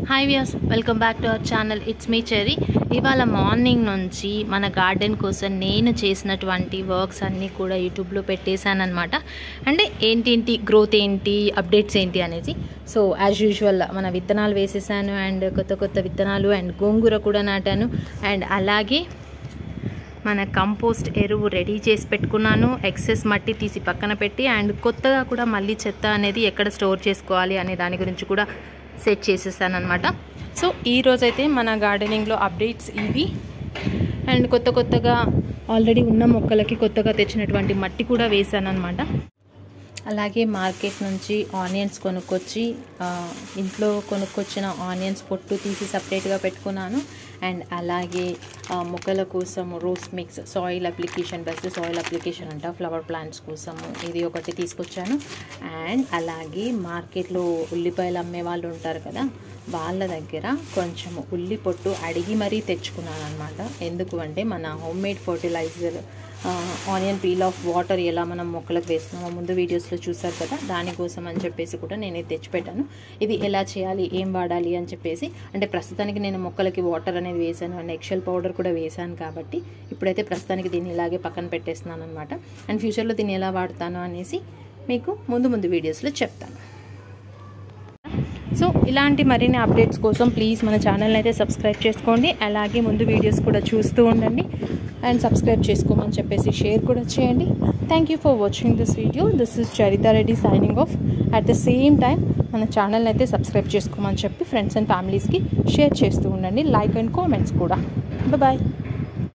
hi views welcome back to our channel it's me Cherry ఇవాళ morning నుంచి మన garden కోసం నేను చేసినటువంటి వర్క్స్ అన్నీ కూడా యూట్యూబ్లో పెట్టేశాను అనమాట అంటే ఏంటేంటి గ్రోత్ ఏంటి అప్డేట్స్ ఏంటి అనేసి సో యాజ్ యూజువల్ మన విత్తనాలు వేసేసాను అండ్ కొత్త కొత్త విత్తనాలు అండ్ గోంగూర కూడా నాటాను అండ్ అలాగే మన కంపోస్ట్ ఎరువు రెడీ చేసి పెట్టుకున్నాను ఎక్సెస్ మట్టి తీసి పక్కన పెట్టి అండ్ కొత్తగా కూడా మళ్ళీ చెత్త అనేది ఎక్కడ స్టోర్ చేసుకోవాలి అనే దాని గురించి కూడా సెట్ చేసేసాను అనమాట సో ఈరోజైతే మన గార్డెనింగ్లో అప్డేట్స్ ఇవి అండ్ కొత్త కొత్తగా ఆల్రెడీ ఉన్న మొక్కలకి కొత్తగా తెచ్చినటువంటి మట్టి కూడా వేసాను అనమాట అలాగే మార్కెట్ నుంచి ఆనియన్స్ కొనుక్కొచ్చి ఇంట్లో కొనుక్కొచ్చిన ఆనియన్స్ పొట్టు తీసి సపరేట్గా పెట్టుకున్నాను అండ్ అలాగే మొక్కల కోసం rose mix soil application best soil application అంట ఫ్లవర్ ప్లాంట్స్ కోసము ఇది ఒకటి తీసుకొచ్చాను అండ్ అలాగే మార్కెట్లో ఉల్లిపాయలు అమ్మే వాళ్ళు ఉంటారు కదా వాళ్ళ దగ్గర కొంచెం ఉల్లి పొట్టు అడిగి మరీ తెచ్చుకున్నాను అనమాట ఎందుకు అంటే మన home made fertiliser onion peel of water ఎలా మనం మొక్కలకు వేస్తున్నామో ముందు వీడియోస్లో చూసారు కదా దానికోసం అని చెప్పేసి కూడా నేను తెచ్చిపెట్టాను ఇది ఎలా చేయాలి ఏం వాడాలి అని చెప్పేసి అంటే ప్రస్తుతానికి నేను మొక్కలకి వాటర్ అనేది వేసాను అండ్ ఎక్షల్ పౌడర్ కూడా వేసాను కాబట్టి ఇప్పుడైతే ప్రస్తుతానికి దీన్ని ఇలాగే పక్కన పెట్టేస్తున్నాను అనమాట అండ్ ఫ్యూచర్లో దీన్ని ఎలా వాడతాను అనేసి మీకు ముందు ముందు వీడియోస్లో చెప్తాను సో ఇలాంటి మరిన్ని అప్డేట్స్ కోసం ప్లీజ్ మన ఛానల్ అయితే సబ్స్క్రైబ్ చేసుకోండి అలాగే ముందు వీడియోస్ కూడా చూస్తూ ఉండండి అండ్ సబ్స్క్రైబ్ చేసుకోమని చెప్పేసి షేర్ కూడా చేయండి thank you for watching this video this is Charitha Reddy signing off at the same time మన ఛానల్ అయితే సబ్స్క్రైబ్ చేసుకోమని చెప్పి ఫ్రెండ్స్ అండ్ ఫ్యామిలీస్కి షేర్ చేస్తూ ఉండండి లైక్ అండ్ కామెంట్స్ కూడా బాయ్